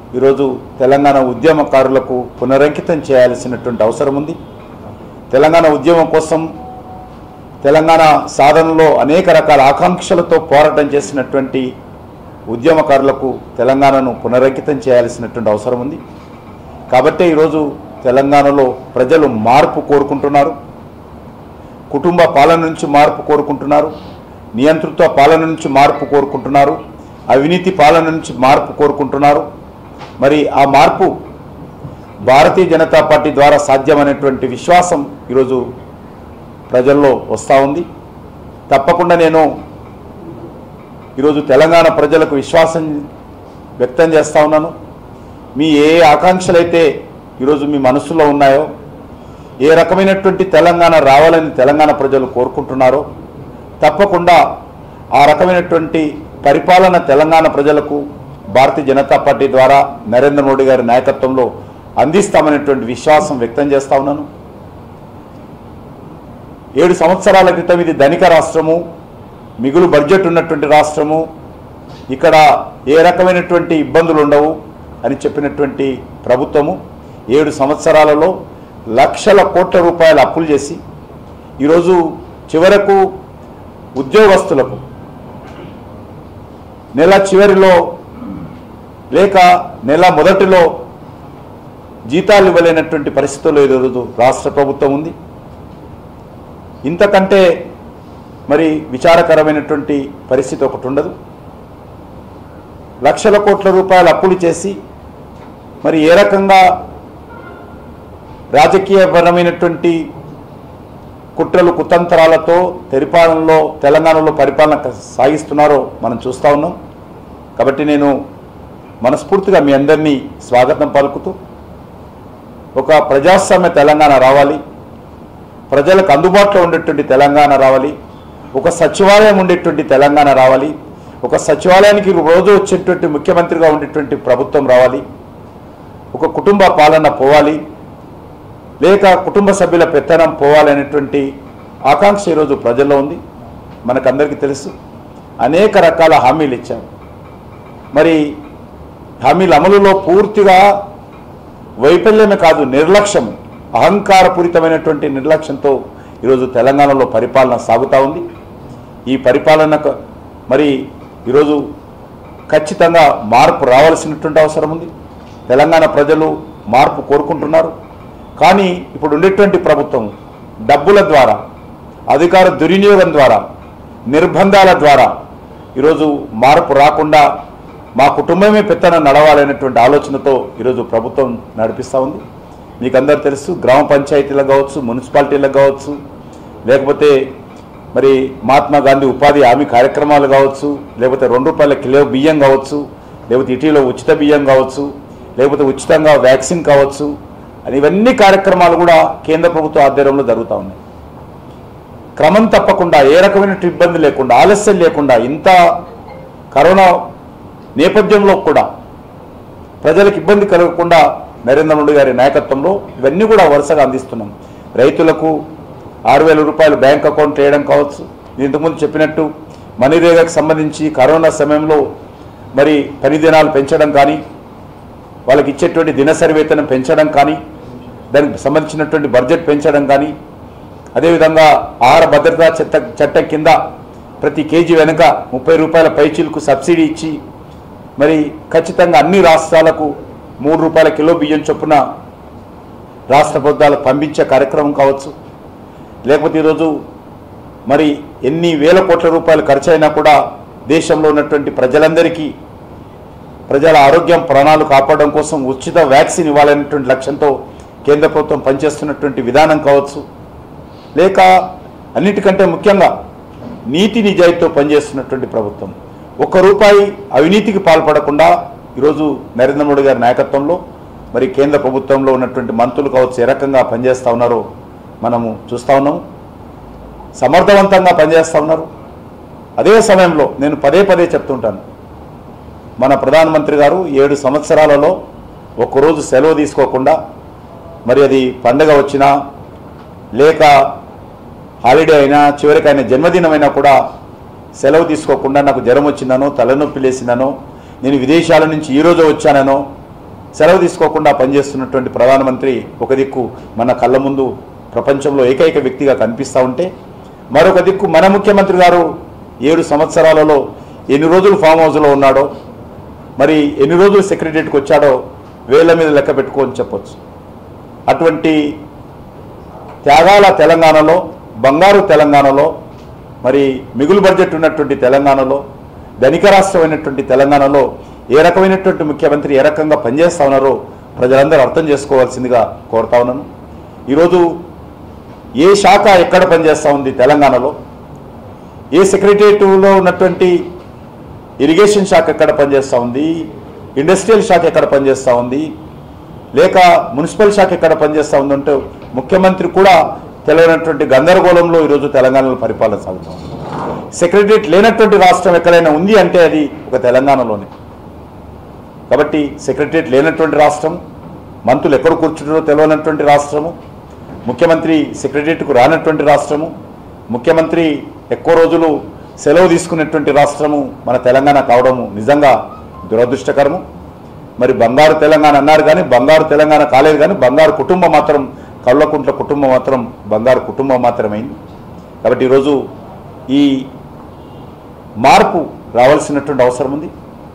ఈరోజు తెలంగాణ ఉద్యమకారులకు పునరంకితం చేయాల్సినటువంటి అవసరం ఉంది తెలంగాణ ఉద్యమం కోసం తెలంగాణ సాధనలో అనేక రకాల ఆకాంక్షలతో పోరాటం చేసినటువంటి ఉద్యమకారులకు తెలంగాణను పునరంకితం చేయాల్సినటువంటి అవసరం ఉంది కాబట్టే ఈరోజు తెలంగాణలో ప్రజలు మార్పు కోరుకుంటున్నారు కుటుంబ పాలన నుంచి మార్పు కోరుకుంటున్నారు నియంతృత్వ పాలన నుంచి మార్పు కోరుకుంటున్నారు అవినీతి పాలన నుంచి మార్పు కోరుకుంటున్నారు మరి ఆ మార్పు భారతీయ జనతా పార్టీ ద్వారా సాధ్యమైనటువంటి విశ్వాసం ఈరోజు ప్రజల్లో వస్తూ ఉంది తప్పకుండా నేను ఈరోజు తెలంగాణ ప్రజలకు విశ్వాసం వ్యక్తం చేస్తూ ఉన్నాను మీ ఏ ఆకాంక్షలైతే ఈరోజు మీ మనసులో ఉన్నాయో ఏ రకమైనటువంటి తెలంగాణ రావాలని తెలంగాణ ప్రజలు కోరుకుంటున్నారో తప్పకుండా ఆ రకమైనటువంటి పరిపాలన తెలంగాణ ప్రజలకు భారతీయ జనతా పార్టీ ద్వారా నరేంద్ర మోడీ గారి నాయకత్వంలో అందిస్తామనేటువంటి విశ్వాసం వ్యక్తం చేస్తా ఉన్నాను ఏడు సంవత్సరాల క్రితం ఇది ధనిక రాష్ట్రము మిగులు బడ్జెట్ ఉన్నటువంటి రాష్ట్రము ఇక్కడ ఏ రకమైనటువంటి ఇబ్బందులు ఉండవు అని చెప్పినటువంటి ప్రభుత్వము ఏడు సంవత్సరాలలో లక్షల కోట్ల రూపాయల అప్పులు చేసి ఈరోజు చివరకు ఉద్యోగస్తులకు నెల చివరిలో లేక నెల మొదటిలో జీతాలు ఇవ్వలేనటువంటి పరిస్థితుల్లో ఈరోజు రాష్ట్ర ప్రభుత్వం ఉంది ఇంతకంటే మరి విచారకరమైనటువంటి పరిస్థితి ఒకటి ఉండదు లక్షల కోట్ల రూపాయల అప్పులు చేసి మరి ఏ రకంగా రాజకీయపరమైనటువంటి కుట్రలు కుతంత్రాలతో పరిపాలనలో తెలంగాణలో పరిపాలన సాగిస్తున్నారో మనం చూస్తూ ఉన్నాం కాబట్టి నేను మనస్ఫూర్తిగా మీ అందరినీ స్వాగతం పలుకుతూ ఒక ప్రజాస్వామ్య తెలంగాణ రావాలి ప్రజలకు అందుబాటులో ఉండేటువంటి తెలంగాణ రావాలి ఒక సచివాలయం ఉండేటువంటి తెలంగాణ రావాలి ఒక సచివాలయానికి రోజు వచ్చేటువంటి ముఖ్యమంత్రిగా ఉండేటువంటి ప్రభుత్వం రావాలి ఒక కుటుంబ పాలన పోవాలి లేక కుటుంబ సభ్యుల పెత్తనం పోవాలనేటువంటి ఆకాంక్ష ఈరోజు ప్రజల్లో ఉంది మనకందరికీ తెలుసు అనేక రకాల హామీలు ఇచ్చారు మరి హామీల అమలులో పూర్తిగా వైఫల్యమే కాదు నిర్లక్ష్యం అహంకారపూరితమైనటువంటి నిర్లక్ష్యంతో ఈరోజు తెలంగాణలో పరిపాలన సాగుతూ ఉంది ఈ పరిపాలనకు మరి ఈరోజు ఖచ్చితంగా మార్పు రావాల్సినటువంటి అవసరం ఉంది తెలంగాణ ప్రజలు మార్పు కోరుకుంటున్నారు కానీ ఇప్పుడు ఉండేటువంటి ప్రభుత్వం డబ్బుల ద్వారా అధికార దుర్వినియోగం ద్వారా నిర్బంధాల ద్వారా ఈరోజు మార్పు రాకుండా మా కుటుంబమే పెత్తనం నడవాలనేటువంటి ఆలోచనతో ఈరోజు ప్రభుత్వం నడిపిస్తూ ఉంది మీకు అందరు తెలుసు గ్రామ పంచాయతీలకు కావచ్చు మున్సిపాలిటీలకు కావచ్చు లేకపోతే మరి మహాత్మా గాంధీ ఉపాధి హామీ కార్యక్రమాలు కావచ్చు లేకపోతే రెండు రూపాయల కిలో బియ్యం కావచ్చు లేకపోతే ఇటీవల ఉచిత బియ్యం కావచ్చు లేకపోతే ఉచితంగా వ్యాక్సిన్ కావచ్చు అని ఇవన్నీ కార్యక్రమాలు కూడా కేంద్ర ప్రభుత్వ ఆధ్వర్యంలో జరుగుతూ ఉన్నాయి క్రమం తప్పకుండా ఏ రకమైన ఇబ్బంది లేకుండా ఆలస్యం లేకుండా ఇంత కరోనా నేపథ్యంలో కూడా ప్రజలకు ఇబ్బంది కలగకుండా నరేంద్ర మోడీ గారి నాయకత్వంలో ఇవన్నీ కూడా వరుసగా అందిస్తున్నాం రైతులకు ఆరు వేల రూపాయలు బ్యాంక్ అకౌంట్ వేయడం కావచ్చు నేను ఇంతకుముందు చెప్పినట్టు మనీరేగాకు సంబంధించి కరోనా సమయంలో మరి పని దినాలు పెంచడం కానీ వాళ్ళకి ఇచ్చేటువంటి దినసరి వేతనం పెంచడం కానీ దానికి సంబంధించినటువంటి బడ్జెట్ పెంచడం కానీ అదేవిధంగా ఆహార భద్రతా చట్ట చట్టం కింద ప్రతి కేజీ వెనుక ముప్పై రూపాయల పైచీలకు సబ్సిడీ ఇచ్చి మరి ఖచ్చితంగా అన్ని రాష్ట్రాలకు మూడు రూపాయల కిలో బియ్యం చొప్పున రాష్ట్ర ప్రభుత్వాలకు పంపించే కార్యక్రమం కావచ్చు లేకపోతే ఈరోజు మరి ఎన్ని వేల కోట్ల రూపాయలు ఖర్చు అయినా కూడా దేశంలో ఉన్నటువంటి ప్రజలందరికీ ప్రజల ఆరోగ్యం ప్రాణాలు కాపాడడం కోసం ఉచిత వ్యాక్సిన్ ఇవ్వాలనేటువంటి లక్ష్యంతో కేంద్ర ప్రభుత్వం పనిచేస్తున్నటువంటి విధానం కావచ్చు లేక అన్నిటికంటే ముఖ్యంగా నీతి నిజాయితీతో పనిచేస్తున్నటువంటి ప్రభుత్వం ఒక్క రూపాయి అవినీతికి పాల్పడకుండా ఈరోజు నరేంద్ర మోడీ గారి నాయకత్వంలో మరి కేంద్ర ప్రభుత్వంలో ఉన్నటువంటి మంత్రులు కావచ్చు ఏ రకంగా పనిచేస్తూ ఉన్నారో మనము చూస్తూ ఉన్నాము సమర్థవంతంగా పనిచేస్తూ ఉన్నారు అదే సమయంలో నేను పదే పదే చెప్తుంటాను మన ప్రధానమంత్రి గారు ఏడు సంవత్సరాలలో ఒక్కరోజు సెలవు తీసుకోకుండా మరి అది పండగ వచ్చినా లేక హాలిడే అయినా చివరికి ఆయన జన్మదినమైనా కూడా సెలవు తీసుకోకుండా నాకు జ్వరం వచ్చిందనో తలనొప్పి లేసిందనో నేను విదేశాల నుంచి ఈరోజు వచ్చాననో సెలవు తీసుకోకుండా పనిచేస్తున్నటువంటి ప్రధానమంత్రి ఒక దిక్కు మన కళ్ళ ముందు ప్రపంచంలో ఏకైక వ్యక్తిగా కనిపిస్తూ ఉంటే మరొక దిక్కు మన ముఖ్యమంత్రి గారు ఏడు సంవత్సరాలలో ఎన్ని రోజులు ఫామ్ హౌస్లో ఉన్నాడో మరి ఎన్ని రోజులు సెక్రటరియట్కి వచ్చాడో వేల మీద లెక్క పెట్టుకోని చెప్పొచ్చు అటువంటి త్యాగాల తెలంగాణలో బంగారు తెలంగాణలో మరి మిగులు బడ్జెట్ ఉన్నటువంటి తెలంగాణలో ధనిక రాష్ట్రమైనటువంటి తెలంగాణలో ఏ రకమైనటువంటి ముఖ్యమంత్రి ఏ రకంగా పనిచేస్తా ఉన్నారో ప్రజలందరూ అర్థం చేసుకోవాల్సిందిగా కోరుతా ఉన్నాను ఈరోజు ఏ శాఖ ఎక్కడ పనిచేస్తూ ఉంది తెలంగాణలో ఏ సెక్రటరియట్లో ఉన్నటువంటి ఇరిగేషన్ శాఖ ఎక్కడ పనిచేస్తూ ఉంది ఇండస్ట్రియల్ శాఖ ఎక్కడ పనిచేస్తూ ఉంది లేక మున్సిపల్ శాఖ ఎక్కడ పనిచేస్తూ ఉందంటే ముఖ్యమంత్రి కూడా తెలియనటువంటి గందరగోళంలో ఈరోజు తెలంగాణలో పరిపాలన సాగుతూ ఉంది సెక్రటరియట్ లేనటువంటి రాష్ట్రం ఎక్కడైనా ఉంది అంటే అది ఒక తెలంగాణలోనే కాబట్టి సెక్రటరియట్ లేనటువంటి రాష్ట్రం మంత్రులు ఎక్కడ కూర్చుంటారో తెలియనటువంటి రాష్ట్రము ముఖ్యమంత్రి సెక్రటరియట్కు రానటువంటి రాష్ట్రము ముఖ్యమంత్రి ఎక్కువ రోజులు సెలవు తీసుకునేటువంటి రాష్ట్రము మన తెలంగాణ కావడము నిజంగా దురదృష్టకరము మరి బంగారు తెలంగాణ అన్నారు కానీ బంగారు తెలంగాణ కాలేదు కానీ బంగారు కుటుంబం మాత్రం కళ్ళకుంట్ల కుటుంబం మాత్రం బంగారు కుటుంబం మాత్రమైంది కాబట్టి ఈరోజు ఈ మార్పు రావాల్సినటువంటి అవసరం ఉంది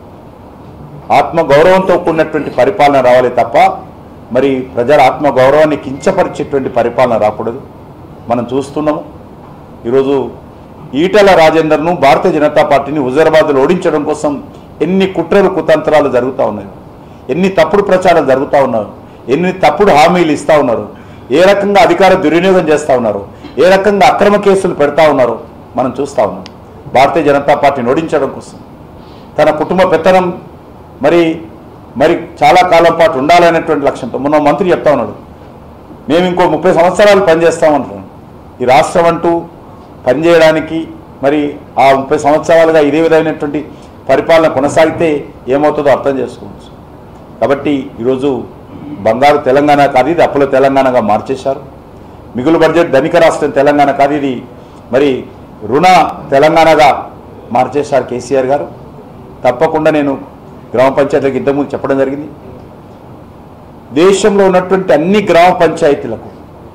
ఆత్మ గౌరవంతో కూడినటువంటి పరిపాలన రావాలి తప్ప మరి ప్రజల ఆత్మ గౌరవాన్ని కించపరిచేటువంటి పరిపాలన రాకూడదు మనం చూస్తున్నాము ఈరోజు ఈటల రాజేందర్ను భారతీయ జనతా పార్టీని హుజరాబాద్లో ఓడించడం కోసం ఎన్ని కుట్రలు కుతంత్రాలు జరుగుతూ ఉన్నాయి ఎన్ని తప్పుడు ప్రచారాలు జరుగుతూ ఉన్నారు ఎన్ని తప్పుడు హామీలు ఇస్తూ ఉన్నారు ఏ రకంగా అధికార దుర్వినియోగం చేస్తూ ఉన్నారు ఏ రకంగా అక్రమ కేసులు పెడతా ఉన్నారు మనం చూస్తూ ఉన్నాం భారతీయ జనతా పార్టీని ఓడించడం కోసం తన కుటుంబ పెత్తనం మరి మరి చాలా కాలం పాటు ఉండాలనేటువంటి లక్ష్యంతో మొన్న మంత్రి చెప్తా ఉన్నాడు మేము ఇంకో ముప్పై సంవత్సరాలు పనిచేస్తామంటున్నాం ఈ రాష్ట్రం అంటూ పనిచేయడానికి మరి ఆ ముప్పై సంవత్సరాలుగా ఇదే విధమైనటువంటి పరిపాలన కొనసాగితే ఏమవుతుందో అర్థం చేసుకోవచ్చు కాబట్టి ఈరోజు బంగారు తెలంగాణ కాదు ఇది అప్పుల తెలంగాణగా మార్చేశారు మిగులు బడ్జెట్ ధనిక రాష్ట్రం తెలంగాణ కాదు ఇది మరి రుణ తెలంగాణగా మార్చేశారు కేసీఆర్ గారు తప్పకుండా నేను గ్రామ పంచాయతీలకు ఇంతకుముందు చెప్పడం జరిగింది దేశంలో ఉన్నటువంటి అన్ని గ్రామ పంచాయతీలకు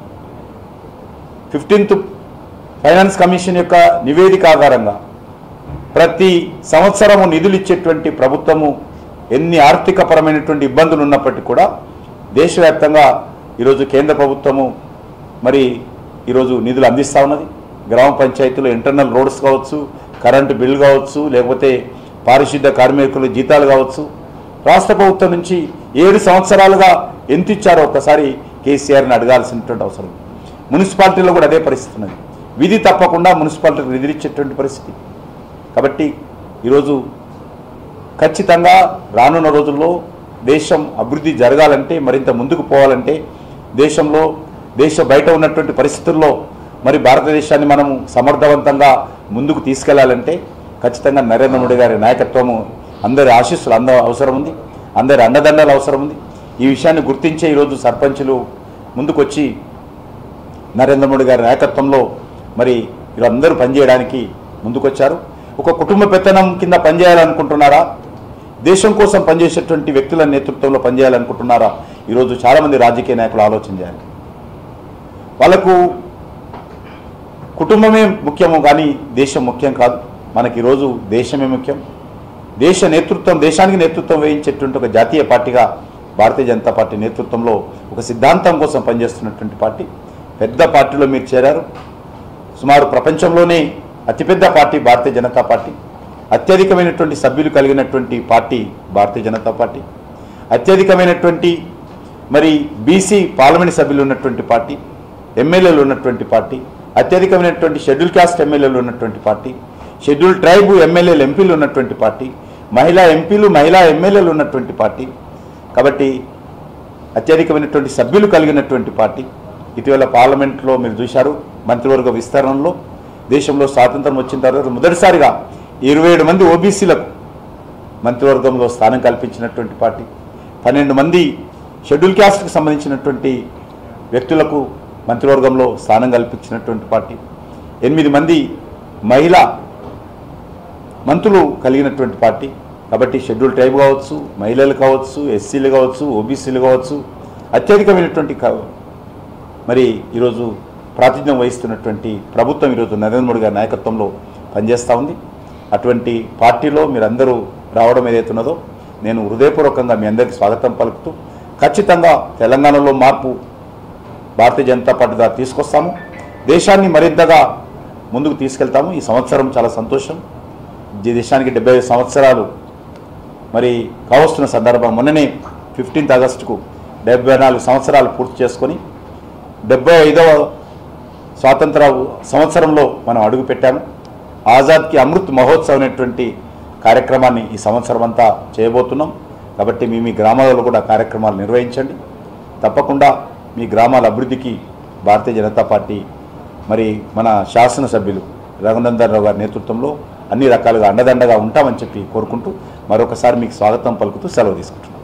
ఫిఫ్టీన్త్ ఫైనాన్స్ కమిషన్ యొక్క నివేదిక ఆధారంగా ప్రతి సంవత్సరము నిధులు ఇచ్చేటువంటి ప్రభుత్వము ఎన్ని ఆర్థికపరమైనటువంటి ఇబ్బందులు ఉన్నప్పటికీ కూడా దేశవ్యాప్తంగా ఈరోజు కేంద్ర ప్రభుత్వము మరి ఈరోజు నిధులు అందిస్తూ ఉన్నది గ్రామ పంచాయతీలో ఇంటర్నల్ రోడ్స్ కావచ్చు కరెంటు బిల్ కావచ్చు లేకపోతే పారిశుద్ధ కార్మికుల జీతాలు కావచ్చు రాష్ట్ర ప్రభుత్వం నుంచి ఏడు సంవత్సరాలుగా ఎంత ఇచ్చారో ఒక్కసారి కేసీఆర్ని అడగాల్సినటువంటి అవసరం మున్సిపాలిటీలో కూడా అదే పరిస్థితి ఉన్నది విధి తప్పకుండా మున్సిపాలిటీకి నిధులు ఇచ్చేటువంటి పరిస్థితి కాబట్టి ఈరోజు ఖచ్చితంగా రానున్న రోజుల్లో దేశం అభివృద్ధి జరగాలంటే మరింత ముందుకు పోవాలంటే దేశంలో దేశ బయట ఉన్నటువంటి పరిస్థితుల్లో మరి భారతదేశాన్ని మనము సమర్థవంతంగా ముందుకు తీసుకెళ్లాలంటే ఖచ్చితంగా నరేంద్ర మోడీ గారి నాయకత్వము అందరి ఆశీస్సులు అంద అవసరం ఉంది అందరి అండదండలు అవసరం ఉంది ఈ విషయాన్ని గుర్తించే ఈరోజు సర్పంచులు ముందుకొచ్చి నరేంద్ర మోడీ గారి నాయకత్వంలో మరి వీళ్ళందరూ పనిచేయడానికి ముందుకొచ్చారు ఒక కుటుంబ పెత్తనం కింద పనిచేయాలనుకుంటున్నారా దేశం కోసం పనిచేసేటువంటి వ్యక్తుల నేతృత్వంలో పనిచేయాలనుకుంటున్నారా ఈరోజు చాలామంది రాజకీయ నాయకులు ఆలోచన చేయాలి వాళ్ళకు కుటుంబమే ముఖ్యము కానీ దేశం ముఖ్యం కాదు మనకి ఈరోజు దేశమే ముఖ్యం దేశ నేతృత్వం దేశానికి నేతృత్వం వహించేటువంటి ఒక జాతీయ పార్టీగా భారతీయ జనతా పార్టీ నేతృత్వంలో ఒక సిద్ధాంతం కోసం పనిచేస్తున్నటువంటి పార్టీ పెద్ద పార్టీలో మీరు చేరారు సుమారు ప్రపంచంలోనే అతిపెద్ద పార్టీ భారతీయ జనతా పార్టీ అత్యధికమైనటువంటి సభ్యులు కలిగినటువంటి పార్టీ భారతీయ జనతా పార్టీ అత్యధికమైనటువంటి మరి బీసీ పార్లమెంట్ సభ్యులు ఉన్నటువంటి పార్టీ ఎమ్మెల్యేలు ఉన్నటువంటి పార్టీ అత్యధికమైనటువంటి షెడ్యూల్ క్యాస్ట్ ఎమ్మెల్యేలు ఉన్నటువంటి పార్టీ షెడ్యూల్ ట్రైబ్ ఎమ్మెల్యేలు ఎంపీలు ఉన్నటువంటి పార్టీ మహిళా ఎంపీలు మహిళా ఎమ్మెల్యేలు ఉన్నటువంటి పార్టీ కాబట్టి అత్యధికమైనటువంటి సభ్యులు కలిగినటువంటి పార్టీ ఇటీవల పార్లమెంట్లో మీరు చూశారు మంత్రివర్గ విస్తరణలో దేశంలో స్వాతంత్రం వచ్చిన తర్వాత మొదటిసారిగా ఇరవై ఏడు మంది ఓబీసీలకు మంత్రివర్గంలో స్థానం కల్పించినటువంటి పార్టీ పన్నెండు మంది షెడ్యూల్ క్యాస్ట్కి సంబంధించినటువంటి వ్యక్తులకు మంత్రివర్గంలో స్థానం కల్పించినటువంటి పార్టీ ఎనిమిది మంది మహిళా మంత్రులు కలిగినటువంటి పార్టీ కాబట్టి షెడ్యూల్ ట్రైబ్ కావచ్చు మహిళలు కావచ్చు ఎస్సీలు కావచ్చు ఓబీసీలు కావచ్చు అత్యధికమైనటువంటి క- మరి ఈరోజు ప్రాతినిధ్యం వహిస్తున్నటువంటి ప్రభుత్వం ఈరోజు నరేంద్ర మోడీ గారి నాయకత్వంలో పనిచేస్తూ ఉంది అటువంటి పార్టీలో మీరందరూ రావడం ఏదైతే ఉన్నదో నేను హృదయపూర్వకంగా మీ అందరికీ స్వాగతం పలుకుతూ ఖచ్చితంగా తెలంగాణలో మార్పు భారతీయ జనతా పార్టీ ద్వారా తీసుకొస్తాము దేశాన్ని మరింతగా ముందుకు తీసుకెళ్తాము ఈ సంవత్సరం చాలా సంతోషం ఈ దేశానికి డెబ్బై ఐదు సంవత్సరాలు మరి కావస్తున్న సందర్భం మొన్ననే ఫిఫ్టీన్త్ ఆగస్టుకు డెబ్బై నాలుగు సంవత్సరాలు పూర్తి చేసుకొని డెబ్బై ఐదవ స్వాతంత్ర సంవత్సరంలో మనం అడుగుపెట్టాము ఆజాద్కి అమృత్ మహోత్సవ్ అనేటువంటి కార్యక్రమాన్ని ఈ సంవత్సరం అంతా చేయబోతున్నాం కాబట్టి మీ మీ గ్రామాలలో కూడా కార్యక్రమాలు నిర్వహించండి తప్పకుండా మీ గ్రామాల అభివృద్ధికి భారతీయ జనతా పార్టీ మరి మన శాసనసభ్యులు రఘునందన్ రావు గారి నేతృత్వంలో అన్ని రకాలుగా అండదండగా ఉంటామని చెప్పి కోరుకుంటూ మరొకసారి మీకు స్వాగతం పలుకుతూ సెలవు తీసుకుంటున్నాను